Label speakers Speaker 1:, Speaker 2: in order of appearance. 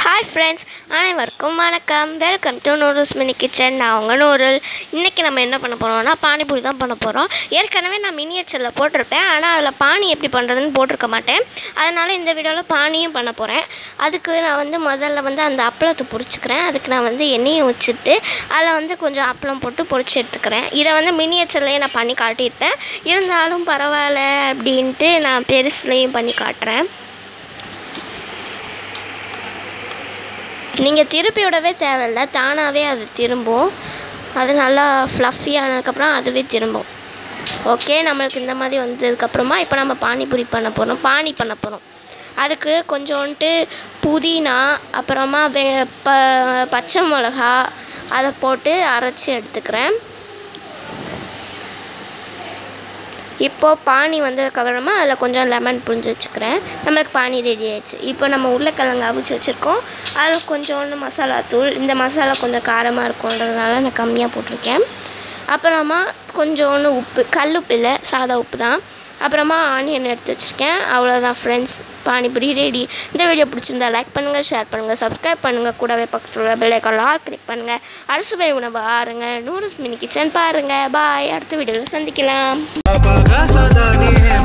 Speaker 1: hi friends அனைவருக்கும் வணக்கம் welcome to noodles mini kitchen நான் உங்கள் நூடுல் இன்றைக்கி நம்ம என்ன பண்ண போகிறோம்னா பானிபூரி தான் பண்ண போகிறோம் ஏற்கனவே நான் மினியேச்சரில் போட்டிருப்பேன் ஆனால் அதில் பானி எப்படி பண்ணுறதுன்னு போட்டிருக்க மாட்டேன் அதனால் இந்த வீடியோவில் பானியும் பண்ண போகிறேன் அதுக்கு நான் வந்து முதல்ல வந்து அந்த அப்பளத்தை பொரிச்சுக்கிறேன் அதுக்கு நான் வந்து எண்ணெயும் வச்சுட்டு அதில் வந்து கொஞ்சம் அப்பளம் போட்டு பொரிச்சு எடுத்துக்கிறேன் இதை வந்து மினியேச்சர்லேயே நான் பண்ணி காட்டியிருப்பேன் இருந்தாலும் பரவாயில்ல அப்படின்ட்டு நான் பெருசுலேயும் பண்ணி காட்டுறேன் நீங்கள் திருப்பி விடவே தேவையில்ல தானாகவே அது திரும்பும் அது நல்லா ஃப்ளஃபி ஆனதுக்கப்புறம் அதுவே திரும்பும் ஓகே நம்மளுக்கு இந்த மாதிரி வந்ததுக்கப்புறமா இப்போ நம்ம பானிபூரி பண்ண போகிறோம் பானி பண்ண போகிறோம் அதுக்கு கொஞ்சோன்ட்டு புதினா அப்புறமா வெ ப பச்சை மிளகா அதை போட்டு அரைச்சி எடுத்துக்கிறேன் இப்போது பானி வந்ததுக்கப்புறமா அதில் கொஞ்சம் லெமன் புழிஞ்சு வச்சுக்கிறேன் நம்மளுக்கு பானி ரெடி ஆயிடுச்சு இப்போ நம்ம உருளைக்கிழங்கு அவிச்சு வச்சுருக்கோம் அதில் கொஞ்சோண்டு மசாலா தூள் இந்த மசாலா கொஞ்சம் காரமாக இருக்குன்றதுனால நான் கம்மியாக போட்டிருக்கேன் அப்புறமா கொஞ்சோண்டு உப்பு கல் உப்பு இல்லை சாதா உப்பு தான் அப்புறமா ஆனியன் எடுத்து வச்சுருக்கேன் அவ்வளோதான் ஃப்ரெண்ட்ஸ் பானிபூரி ரெடி இந்த வீடியோ பிடிச்சிருந்தா லைக் பண்ணுங்கள் ஷேர் பண்ணுங்கள் சப்ஸ்கிரைப் பண்ணுங்கள் கூடவே பக்கத்தில் உள்ள பெல் ஐக்கான் ஆல் கிளிக் பண்ணுங்கள் அரசு பை உணவு ஆருங்க நூறுஸ் மினி கிச்சன் பாருங்கள் பாய் அடுத்த வீடியோவில் சந்திக்கலாம்
Speaker 2: पापा का सदा है